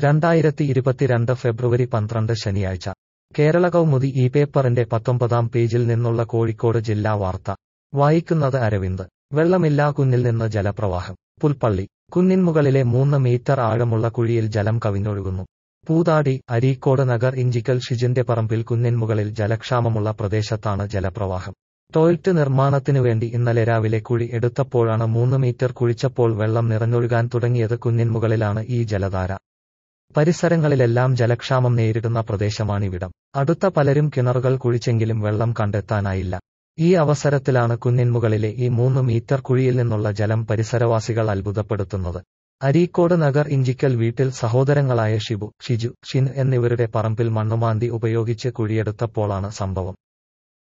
രണ്ടായിരത്തി ഇരുപത്തിരണ്ട് ഫെബ്രുവരി പന്ത്രണ്ട് ശനിയാഴ്ച കേരള കൗമുദി ഈ പേപ്പറിന്റെ പത്തൊമ്പതാം പേജിൽ നിന്നുള്ള കോഴിക്കോട് ജില്ലാ വാർത്ത വായിക്കുന്നത് അരവിന്ദ് വെള്ളമില്ലാ കുന്നിൽ നിന്ന് ജലപ്രവാഹം പുൽപ്പള്ളി കുന്നിൻമുകളിലെ മൂന്ന് മീറ്റർ ആഴമുള്ള കുഴിയിൽ ജലം കവിഞ്ഞൊഴുകുന്നു പൂതാടി അരീക്കോട് നഗർ ഇഞ്ചിക്കൽ ഷിജിന്റെ പറമ്പിൽ കുന്നിൻമുകളിൽ ജലക്ഷാമമുള്ള പ്രദേശത്താണ് ജലപ്രവാഹം ടോയ്ലറ്റ് നിർമ്മാണത്തിനുവേണ്ടി ഇന്നലെ രാവിലെ കുഴി എടുത്തപ്പോഴാണ് മൂന്ന് മീറ്റർ കുഴിച്ചപ്പോൾ വെള്ളം നിറഞ്ഞൊഴുകാൻ തുടങ്ങിയത് കുന്നിൻമുകളിലാണ് ഈ ജലധാര പരിസരങ്ങളിലെല്ലാം ജലക്ഷാമം നേരിടുന്ന പ്രദേശമാണിവിടം അടുത്ത പലരും കിണറുകൾ കുഴിച്ചെങ്കിലും വെള്ളം കണ്ടെത്താനായില്ല ഈ അവസരത്തിലാണ് കുന്നിൻമുകളിലെ ഈ മൂന്ന് മീറ്റർ കുഴിയിൽ നിന്നുള്ള ജലം പരിസരവാസികൾ അത്ഭുതപ്പെടുത്തുന്നത് അരീക്കോട് നഗർ ഇഞ്ചിക്കൽ വീട്ടിൽ സഹോദരങ്ങളായ ഷിബു ഷിജു ഷിൻ എന്നിവരുടെ പറമ്പിൽ മണ്ണുമാന്തി ഉപയോഗിച്ച് കുഴിയെടുത്തപ്പോഴാണ് സംഭവം